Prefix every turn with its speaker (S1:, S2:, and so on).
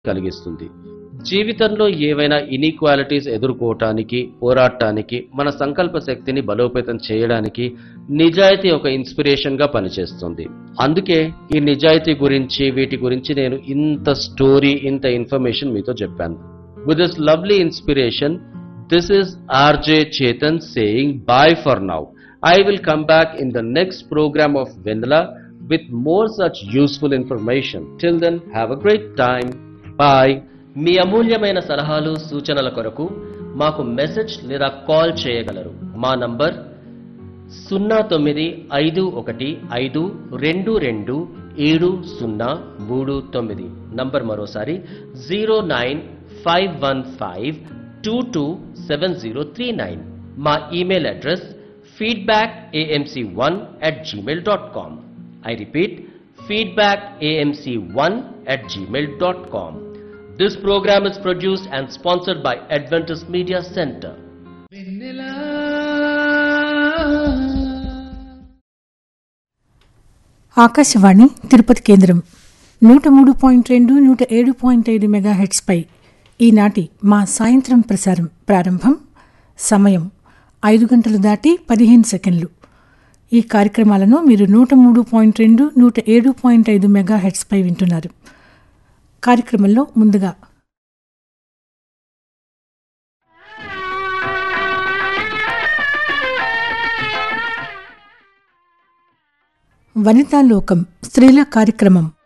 S1: కలిగిస్తుంది జీవితంలో ఏవైనా ఇనీక్వాలిటీస్ ఎదుర్కోవటానికి పోరాడటానికి మన సంకల్ప శక్తిని బలోపేతం చేయడానికి నిజాయితీ ఒక ఇన్స్పిరేషన్ గా పనిచేస్తుంది అందుకే ఈ నిజాయితీ గురించి వీటి గురించి నేను ఇంత స్టోరీ ఇంత ఇన్ఫర్మేషన్ మీతో చెప్పాను with this lovely inspiration this is RJ Chetan saying bye for now I will come back in the next program of Vendala with more such useful information. Till then, have a great time. Bye.
S2: మీ అమూల్యమైన సలహాలు సూచనల కొరకు మాకు message లేదా call చేయగలరు మా number సున్నా తొమ్మిది ఐదు ఒకటి ఐదు రెండు రెండు ఏడు సున్నా మూడు తొమ్మిది నంబర్ మరోసారి zero nine five one five two two seven zero three nine మా email address feedback AMC one at Gmail dot com I repeat feedback AMC one at Gmail dot com This program is produced and sponsored by Adventist Media Center.
S3: Akashvani Tirupati కేంద్రం నూట మూడు point రెండు నూట ఏడు point ఐదు mega హెడ్స్పై ఈనాటి మా సాయంత్రం ప్రసారం ప్రారంభం సమయం ఐదు గంటలు దాటి పదిహేను సెకండ్లు ఈ కార్యక్రమాలను మీరు నూట మూడు పాయింట్ రెండు నూట ఏడు పాయింట్ ఐదు మెగా హెడ్స్పై వింటున్నారు కార్యక్రమంలో ముందుగా వనితా లోకం స్త్రీల కార్యక్రమం